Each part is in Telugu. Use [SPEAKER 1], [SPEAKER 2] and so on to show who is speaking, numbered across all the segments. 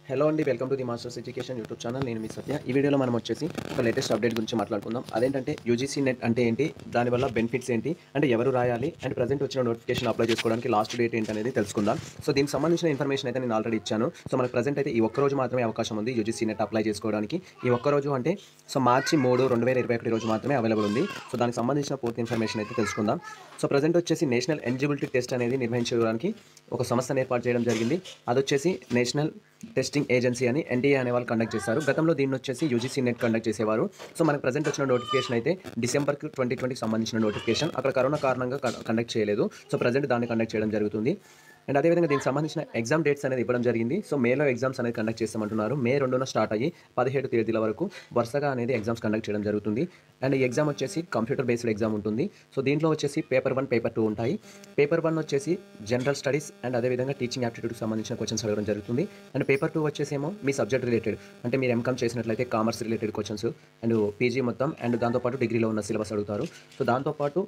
[SPEAKER 1] హలో అండి welcome to the masters education YouTube channel నేను మీ సత్య ఈ వీడియోలో మనం వచ్చేసి ఒక లేటెస్ట్ అప్డేట్ గురించి మాట్లాడుకుందాం అదేంటంటే యూజీసీ నెట్ అంటే ఏంటి దానివల్ల బెనిఫిట్స్ ఏంటి అంటే ఎవరు రాయాలి అండ్ ప్రజెంట్ వచ్చిన నోటిఫికేషన్ అప్లై చేసుకోవడానికి లాస్ట్ డేట్ ఏంటి అనేది తెలుసుకుందాం సో దీనికి సంబంధించిన ఇన్ఫర్మేషన్ అయితే నేను ఆల్రెడీ ఇచ్చాను సో మనకు ప్రజెంట్ అయితే ఈ ఒక్క రోజు మాత్రమే అవకాశం ఉంది యూజీసీ నెట్ అప్లై చేసుకోవడానికి ఈ ఒక్క రోజు అంటే సో మార్చి మూడు రెండు వేల ఇరవై ఒకటి రోజు మాత్రమే అవైలబుల్ ఉంది సో దానికి సంబంధించిన పూర్తి ఇన్ఫర్మేషన్ అయితే తెలుసుకుందాం సో ప్రజెంట్ వచ్చేసి నేషనల్ ఎలిజిబిలిటీ టెస్ట్ అనేది నిర్వహించడానికి ఒక సంస్థను ఏర్పాటు చేయడం జరిగింది అది వచ్చేసి నేషనల్ టెస్టింగ్ ఏజెన్సీ అని ఎన్టీఏ అనే వాళ్ళు కండక్ట్ చేశారు గతంలో దీన్ని వచ్చేసి యూజీసీ నెట్ కండక్ట్ చేసేవారు సో మనకు ప్రజెంట్ వచ్చిన నోటిఫికేషన్ అయితే డిసెంబర్ ట్వంటీ ట్వంటీకి సంబంధించిన నోటిఫికేషన్ అక్కడ కరోనా కారణంగా కండక్ట్ చేయలేదు సో ప్రజెంట్ దాన్ని కండక్ట్ చేయడం జరుగుతుంది అండ్ అదేవిధంగా దీనికి సంబంధించిన ఎగ్జామ్ డేట్స్ అనేది ఇవ్వడం జరిగింది సో మేలో ఎగ్జామ్స్ అనేది కండక్ట్ చేస్తామంటున్నారు మే రెండున స్టార్ట్ అయ్యి పదిహేడు తేదీల వరకు వరుసగా అనేది ఎగ్జామ్స్ కండక్ట్ చేయడం జరుగుతుంది అండ్ ఈ ఎగ్జామ్ వచ్చేసి కంప్యూటర్ బేస్డ్ ఎగ్జామ్ ఉంటుంది సో దీంట్లో వచ్చేసి పేపర్ వన్ పేపర్ టూ ఉంటాయి పేపర్ వన్ వచ్చేసి జనరల్ స్టడీస్ అండ్ అదేవిధంగా టీచింగ్ యాప్టిట్యూడ్కి సంబంధించిన క్వశ్చన్స్ అడగడం జరుగుతుంది అండ్ పేపర్ టూ వచ్చేసేమో మీ సబ్జెక్ట్ రిలేటెడ్ అంటే మీరు ఎంకామ్ చేసినట్లయితే commerce related questions and PG మొత్తం అండ్ దాంతోపాటు డిగ్రీలో ఉన్న సిలబస్ అడుగుతారు సో దాంతోపాటు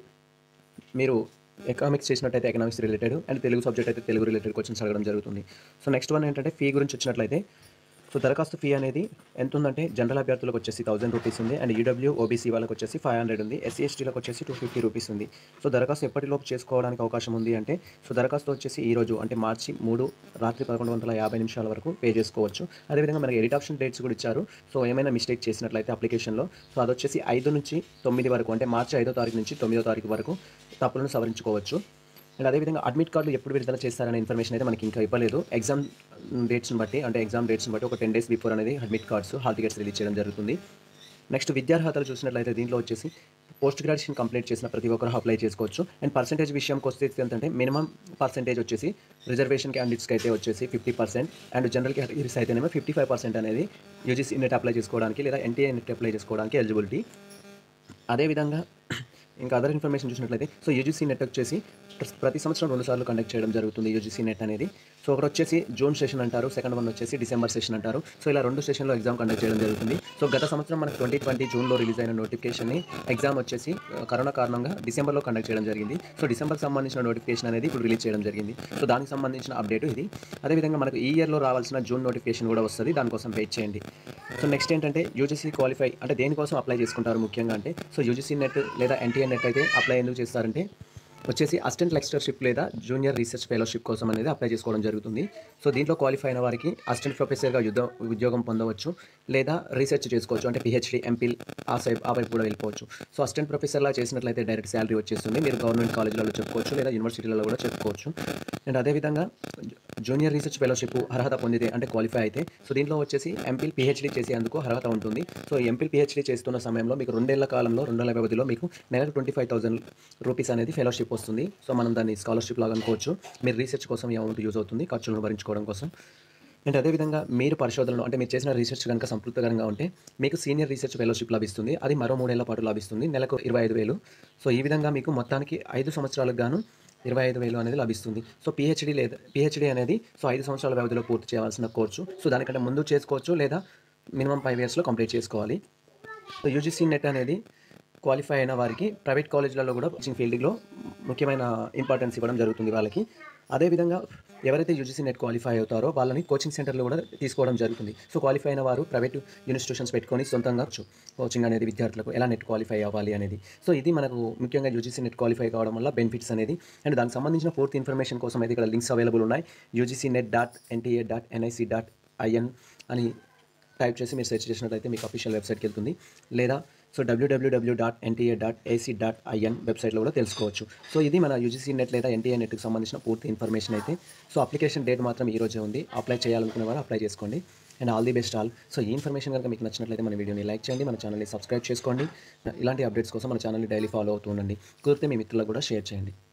[SPEAKER 1] మీరు ఎకనామిక్స్ చేసినట్టయితే economics related and Telugu subject అయితే తెలుగు రిలేటెడ్ క్వశ్చన్స్ అడగడం జరుగుతుంది సో నెక్స్ట్ వన్ ఏంటంటే ఫీ గురించి వచ్చినట్లయితే సో దరఖాస్తు ఫీ అనేది ఎంత ఉందంటే జనరల్ అభ్యర్థులకు వచ్చేసి థౌసండ్ రూపీస్ ఉంది అండ్ ఈడబ్ల్యూ ఓబీసీ వాళ్ళకి వచ్చేసి ఫైవ్ హండ్రెడ్ ఉంది ఎస్సీ ఎస్టీలకు వచ్చేసి టూ ఫిఫ్టీ రూపీస్ ఉంది సో దరఖాస్తు ఎప్పటిలోపు చేసుకోవడానికి అవకాశం ఉంది అంటే సో దరఖాస్తు వచ్చేసి ఈ రోజు అంటే మార్చి మూడు రాత్రి పదకొండు వందల యాభై నిమిషాల వరకు పే చేసుకోవచ్చు అదేవిధంగా మనకి ఎడిట్ ఆప్షన్ డేట్స్ కూడా ఇచ్చారు సో ఏమైనా మిస్టేక్ చేసినట్లయితే అప్లికేషన్లో సో అది వచ్చేసి ఐదు నుంచి తొమ్మిది వరకు అంటే మార్చి ఐదో తారీఖు నుంచి తొమ్మిదో తారీఖు వరకు తప్పులను సవరించుకోవచ్చు అండ్ అదేవిధంగా అడ్మిట్ కార్డులు ఎప్పుడు విడుదల చేస్తారనే ఇన్ఫర్మేషన్ అయితే మనకి ఇంకా ఇవ్వలేదు ఎగ్జామ్ డేట్స్ని బట్టి అంటే ఎగ్జామ్ డేట్స్ని బట్టి ఒక టెన్ డేస్ బిఫోర్ అనేది admit cards hall tickets release చేయడం జరుగుతుంది నెక్స్ట్ విద్యార్హతలు చూసినట్లయితే దీంట్లో వచ్చేసి పోస్ట్ గ్రాడ్యుయేషన్ కంప్లీట్ చేసిన ప్రతి ఒక్కరు అప్లై చేసుకోవచ్చు అండ్ పర్సెంటేజ్ విషయంకి వస్తే ఏంటంటే మినిమం పర్సెంటేజ్ వచ్చేసి రిజర్వేషన్ క్యాండిడేట్స్కి అయితే వచ్చేసి fifty percent and general categories అయితేనేమో ఫిఫ్టీ ఫైవ్ పర్సెంట్ అనేది యూజీసీ నెట్ అప్లై చేసుకోవడానికి లేదా ఎన్టీఏ నెట్ అప్లై చేసుకోవడానికి ఎలిజిబిలిటీ అదేవిధంగా ఇంకా అదర్ ఇన్ఫర్మేషన్ చూసినట్లయితే సో యూజీసీ నెట్ వచ్చేసి ప్రతి సంవత్సరం రెండు సార్లు కండక్ట్ చేయడం జరుగుతుంది యూజీసీ నెట్ అనేది సో ఒకటి వచ్చేసి జూన్ సెషన్ అంటారు సెకండ్ వన్ వచ్చేసి డిసెంబర్ సెషన్ అంటారు సో ఇలా రెండు సెషన్లో ఎగ్జామ్ కండక్ట్ చేయడం జరుగుతుంది సో గత సంవత్సరం మనకు ట్వంటీ ట్వంటీ జూన్లో రిలీజ్ అయిన నోటిఫికేషన్ని ఎగ్జామ్ వచ్చేసి ఆ, కరోనా కారణంగా డిసెంబర్లో కండక్ట్ చేయడం జరిగింది సో డిసెంబర్కి సంబంధించిన నోటిఫికేషన్ అనేది ఇప్పుడు రిలీజ్ చేయడం జరిగింది సో దానికి సంబంధించిన అప్డేట్ ఇది అదేవిధంగా మనకు ఈ ఇయర్లో రావాల్సిన జూన్ నోటిఫికేషన్ కూడా వస్తుంది దానికోసం వెయిట్ చేయండి సో నెక్స్ట్ ఏంటంటే యూజీసీ క్వాలిఫై అంటే దేనికోసం అప్లై చేసుకుంటారు ముఖ్యంగా అంటే సో యూజీసీ నెట్ లేదా ఎన్టీఏ నెట్ అయితే అప్లై ఎందుకు చేస్తారంటే వచ్చేసి అసిస్టెంట్ లెక్చరర్షిప్ లేదా జూనియర్ రీసెర్చ్ ఫెలోషిప్ కోసం అనేది అప్లై చేసుకోవడం జరుగుతుంది సో దీంట్లో క్వాలిఫై అయిన వారికి అసిస్టెంట్ ప్రొఫెసర్గా యుద్ధ ఉద్యోగం పొందవచ్చు లేదా రీసెర్చ్ చేసుకోవచ్చు అంటే పిహెచ్డి ఎంపీల్ ఆ సైడ్ ఆ వైపు కూడా వెళ్ళిపోవచ్చు సో అసిస్టెంట్ ప్రొఫెసర్లా చేసినట్లయితే డైరెక్ట్ శాలరీ వచ్చేస్తుంది మీరు గవర్నమెంట్ కాలేజీలలో చెప్పుకోవచ్చు లేదా యూనివర్సిటీలలో కూడా చెప్పుకోవచ్చు అండ్ అదేవిధంగా జూనియర్ రీసెర్చ్ ఫెలోషిప్ అర్హత పొందితే అంటే క్వాలిఫై అయితే సో దీంట్లో వచ్చేసి ఎంపీల్ పిహెచ్డీ చేసేందుకు అర్హత ఉంటుంది సో ఎంపీల్ పిహెచ్డీ చేస్తున్న సమయంలో మీకు రెండేళ్ల కాలంలో రెండు నెలల వ్యవధిలో మీకు నెలకు ట్వంటీ ఫైవ్ థౌసండ్ రూపీస్ అనేది ఫెలోషిప్ వస్తుంది సో మనం దాన్ని స్కాలర్షిప్ లాగా అనుకోవచ్చు మీరు రీసెర్చ్ కోసం ఈ అమౌంట్ యూజ్ అవుతుంది ఖర్చులను భరించుకోవడం కోసం అండ్ అదేవిధంగా మీరు పరిశోధనలో అంటే మీరు చేసిన రీసెర్చ్ కనుక సంతృప్తికరంగా ఉంటే మీకు సీనియర్ రీసెర్చ్ ఫెలోషిప్ లభిస్తుంది అది మరో మూడేళ్ల పాటు లభిస్తుంది నెలకు ఇరవై ఐదు వేలు సో ఈ విధంగా మీకు మొత్తానికి ఐదు సంవత్సరాలకు గాను ఇరవై ఐదు వేలు అనేది లభిస్తుంది సో పిహెచ్డీ లేదా పిహెచ్డీ అనేది సో ఐదు సంవత్సరాల వ్యవధిలో పూర్తి చేయాల్సిన కోర్సు సో దానికంటే ముందు చేసుకోవచ్చు లేదా మినిమం ఫైవ్ ఇయర్స్లో కంప్లీట్ చేసుకోవాలి సో యూజీసీ నెట్ అనేది క్వాలిఫై అయిన వారికి ప్రైవేట్ కాలేజీలలో కూడా టీచింగ్ ఫీల్డ్లో ముఖ్యమైన ఇంపార్టెన్స్ ఇవ్వడం జరుగుతుంది వాళ్ళకి అదేవిధంగా ఎవరైతే యూజీసీ నెట్ క్వాలిఫై అవుతారో వాళ్ళని కోచింగ్ సెంటర్లో కూడా తీసుకోవడం జరుగుతుంది సో క్వాలిఫై అయిన వారు ప్రైవేట్ ఇన్స్టిట్యూషన్స్ పెట్టుకొని సొంతంగా చు- కోచింగ్ అనేది విద్యార్థులకు ఎలా నెట్ క్వాలిఫై అవ్వాలి అనేది సో ఇది మనకు ముఖ్యంగా యూజీసీ నెట్ క్వాలిఫై కావడం వల్ల బెనిఫిట్స్ అనేది అండ్ దానికి సంబంధించిన పూర్తి ఇన్ఫర్మేషన్ కోసం అయితే ఇక్కడ లింక్స్ అవైలబుల్ ఉన్నాయి UGC NET dot NTA dot NIC dot IN అని టైప్ చేసి మీరు సెర్చ్ చేసినట్లయితే మీకు అఫీషియల్ వెబ్సైట్కి వెళ్తుంది లేదా so WWW dot NTA dot AC dot IN వెబ్సైట్లో కూడా తెలుసుకోవచ్చు సో ఇది మన యూజీసీ నెట్ లేదా ఎన్టీఏ నెట్కి సంబంధించిన పూర్తి ఇన్ఫర్మేషన్ అయితే సో అప్లికేషన్ డేట్ మాత్రం ఈ రోజే ఉంది అప్లై చేయాలనుకునే వారు అప్లై చేసుకోండి and all the best all so ఈ ఇన్ఫర్మేషన్ కనుక మీకు నచ్చినట్లయితే మన వీడియోని లైక్ చేయండి మన ఛానల్ని సబ్స్క్రైబ్ చేసుకోండి ఇలాంటి అప్డేట్స్ కోసం మన ఛానల్ని డైలీ ఫాలో అవుతూ ఉండండి కుదిరితే మీ మిత్రులకు కూడా షేర్ చేయండి